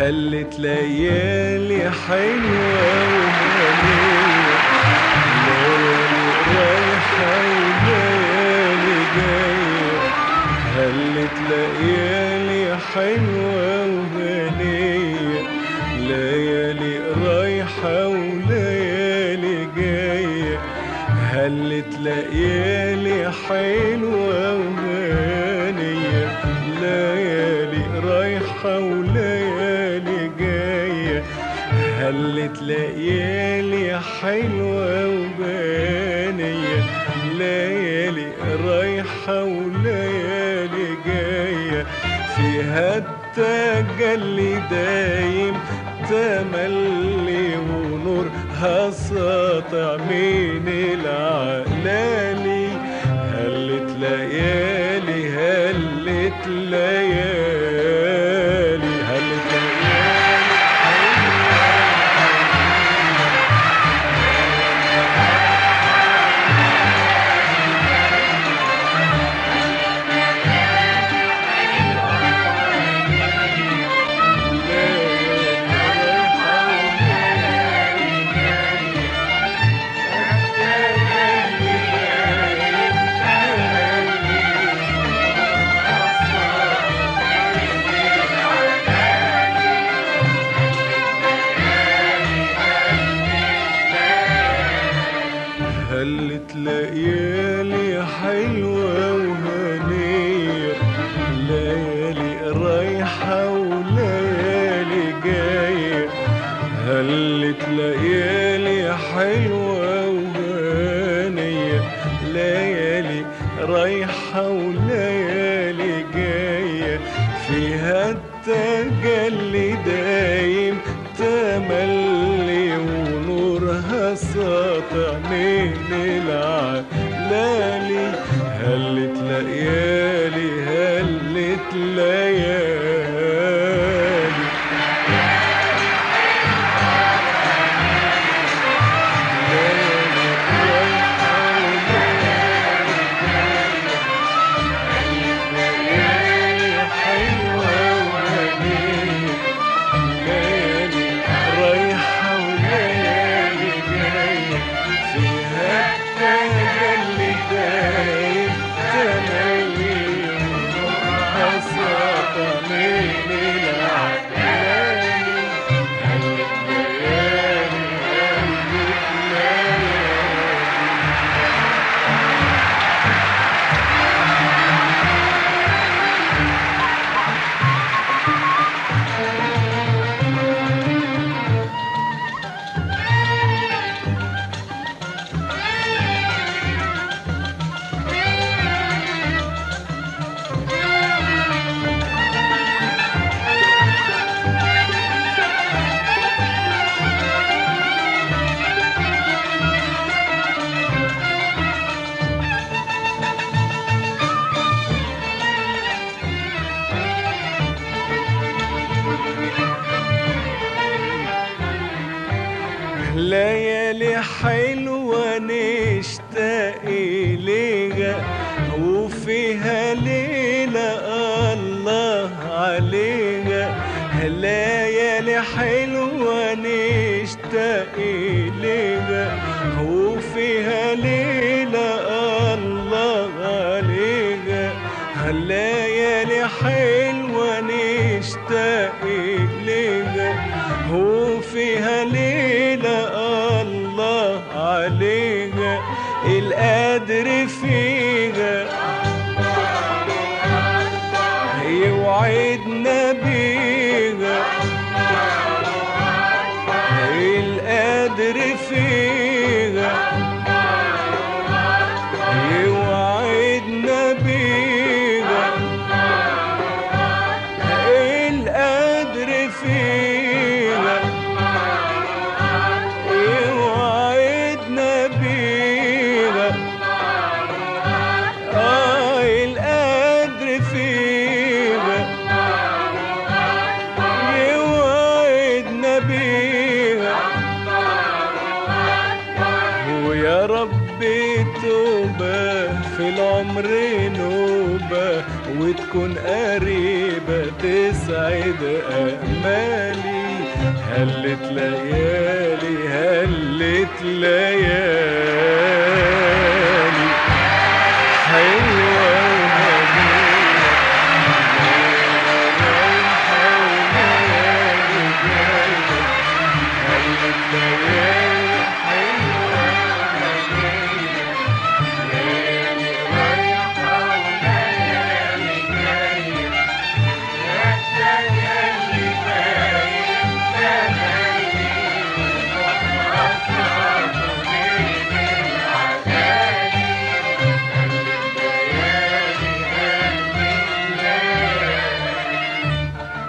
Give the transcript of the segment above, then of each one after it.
هلت ليالي حلوة وهنية ليالي رايحة وليالي جاية هلت ليالي حلوة وهنية ليالي رايحة وليالي جاية هلت ليالي حلوة وهنية ليالي رايحة وليالي جاية هلت ليالي حلوة وبانية ليالي رايحة وليالي جاية فيها التجلي دايم تملي ونورها ساطع من العلالي هلت ليالي هلت ليالي هلت ليالي هلت ليالي حلوة وهنية ليالي رايحة وليالي جاية هلت ليالي حلوة وهنية ليالي رايحة وليالي جاية فيها التجلي دايم تملي ونورها ساطع من العلالي هلت ليالي هلت ليالي ليالي رايحة ليالي حلوة وهنية ليالي رايحة وليالي جاية فيها التجلي دايم تملي ونورها ساطع من العلالي هلت ليالي هلت ليالي ليالي حلوة نشتاق إليها وفيها ليلة الله عليها ليالي حلوة نشتاق إليها وفيها ليلة الله عليها ليالي حلوة نشتاق إليها وفيها ليلة الله عليها القدر فيها يوعدنا بيها القدر فيها يوعدنا بيها القدر فيها يوعدنا بيها آه القدر فيها يوعدنا بيها ويا رب بتوبة في العمر نوبة وتكون قريبة تسعد أمالي هلت ليالي هلت ليالي حلوة وجميلة رايحة وليالي جاية هلت ليالي حلوة وجميلة ليالي رايحة وليالي جاية الليالي باين تملي وأصعب من العلالي الليالي الليالي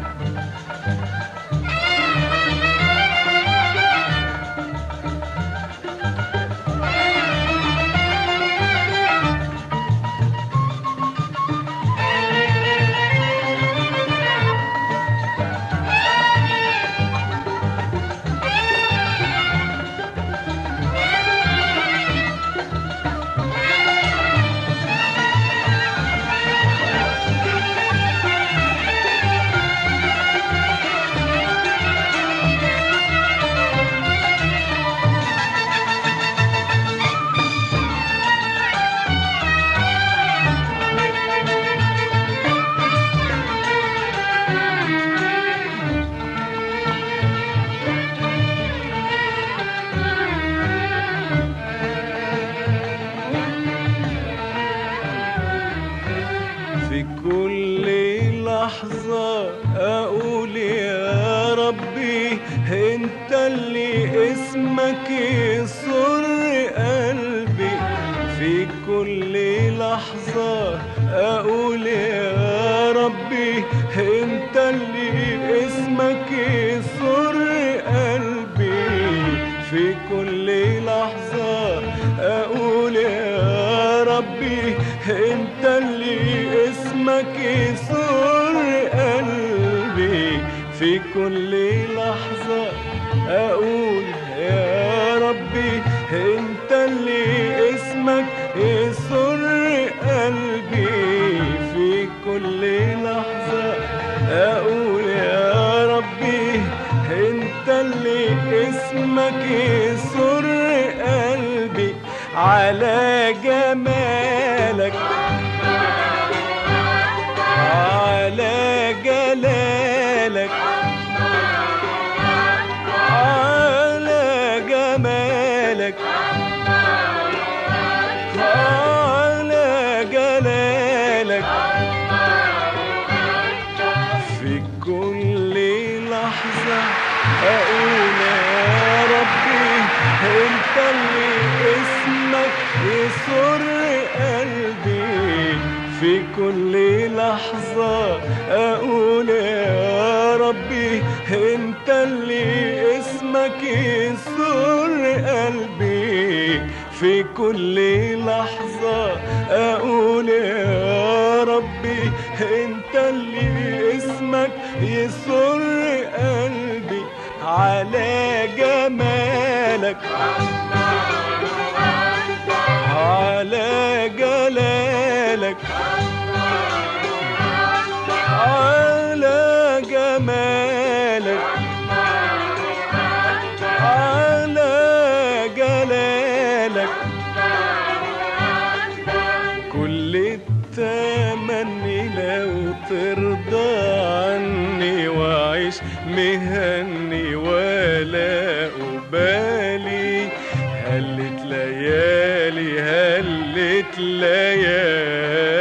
في كل لحظة أقول يا ربي أنت اللي اسمك يسر قلبي في كل لحظة أقول يا ربي أنت اللي اسمك يسر قلبي في كل لحظة أقول يا ربي أنت اللي اسمك يسر قلبي في كل لحظة أقول يا ربي أنت اللي اسمك يسر قلبي في كل لحظة أقول يا ربي أنت اللي اسمك يسر قلبي على جمالك على جلالك على جمالك على جلالك في كل لحظة أقول يا ربي أنت اللي اسمك يسر قلبي في كل لحظة أقول يا ربي أنت اللي اسمك يسر قلبي في كل لحظة أقول يا ربي أنت اللي اسمك يسر قلبي على جمالك على جلالك على جمالك على جلالك كل التمني لو ترضى عني واعيش مهني ولا أبالي هلت ليالي هلت ليالي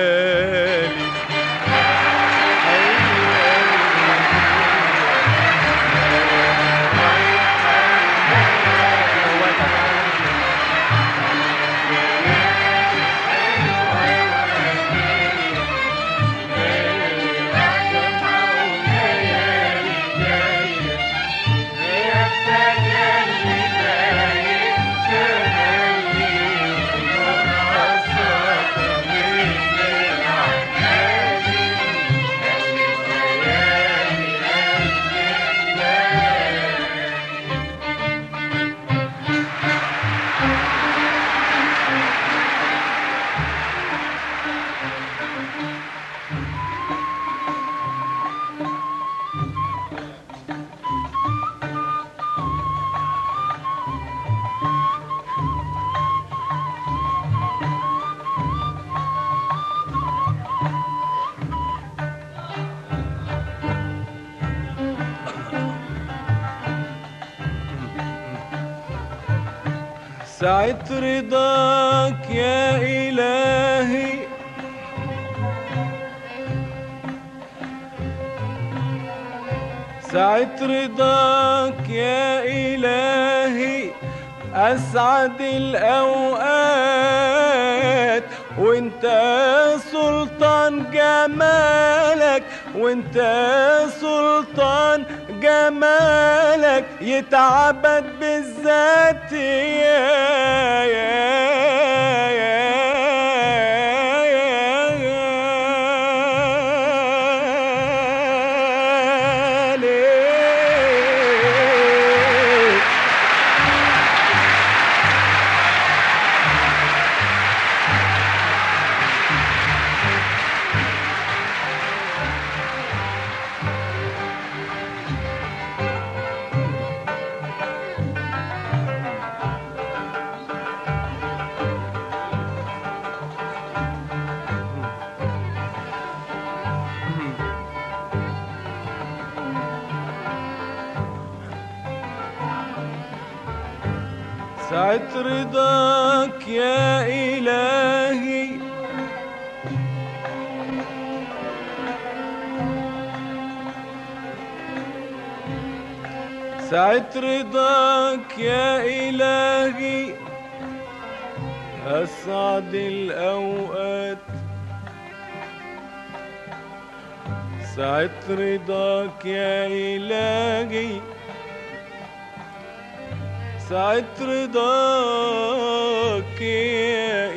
ساعة رضاك يا إلهي ساعة رضاك يا إلهي أسعد الأوقات وانت سلطان جمالك وانت سلطان جمالك يتعبد بالذات يا يا يا يا ليه ساعة رضاك يا إلهي ساعة رضاك يا إلهي أسعد الأوقات ساعة رضاك يا إلهي ساعة رضاك يا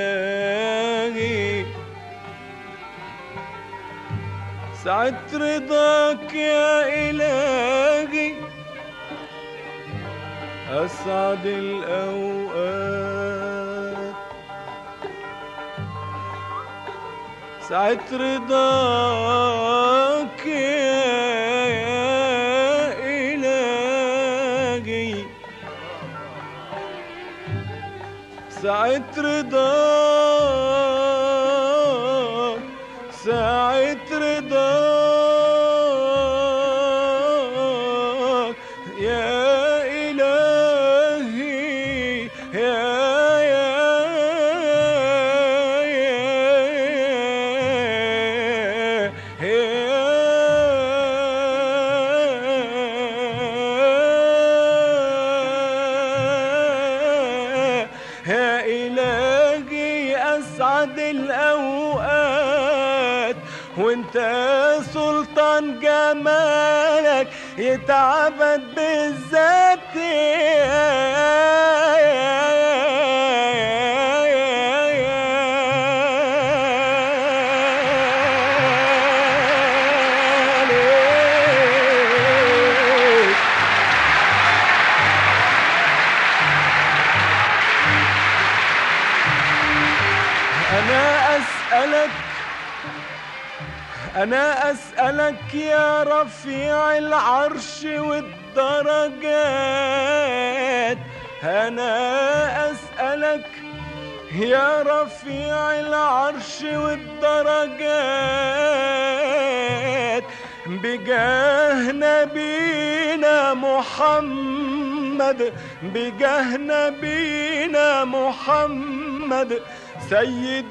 إلهي ساعة رضاك يا إلهي أسعد الأوقات ساعة رضاك يا إلهي ساعة رضاك ساعة رضاك يا إلهي يا يا يا يا يا إلهي أسعد الأوقات وانت سلطان جمالك يتعبد بالذات أنا أسألك أنا أسألك يا رفيع العرش والدرجات أنا أسألك يا رفيع العرش والدرجات بجاه نبينا محمد بجاه نبينا محمد سيد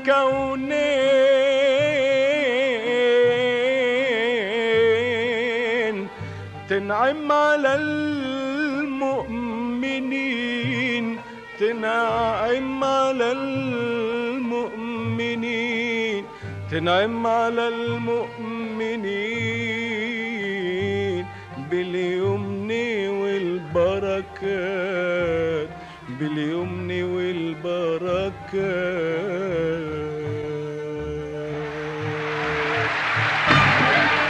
الكونين تنعم على المؤمنين تنعم على المؤمنين تنعم على المؤمنين باليمن والبركات باليمن والبركات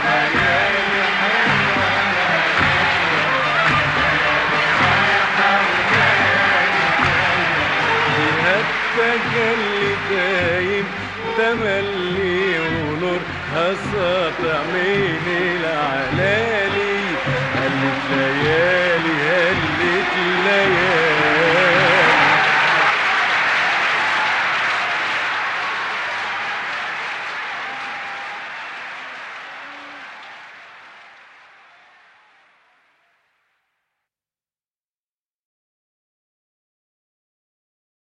فيها التجلي دايم تملي ونور هسطع من العلام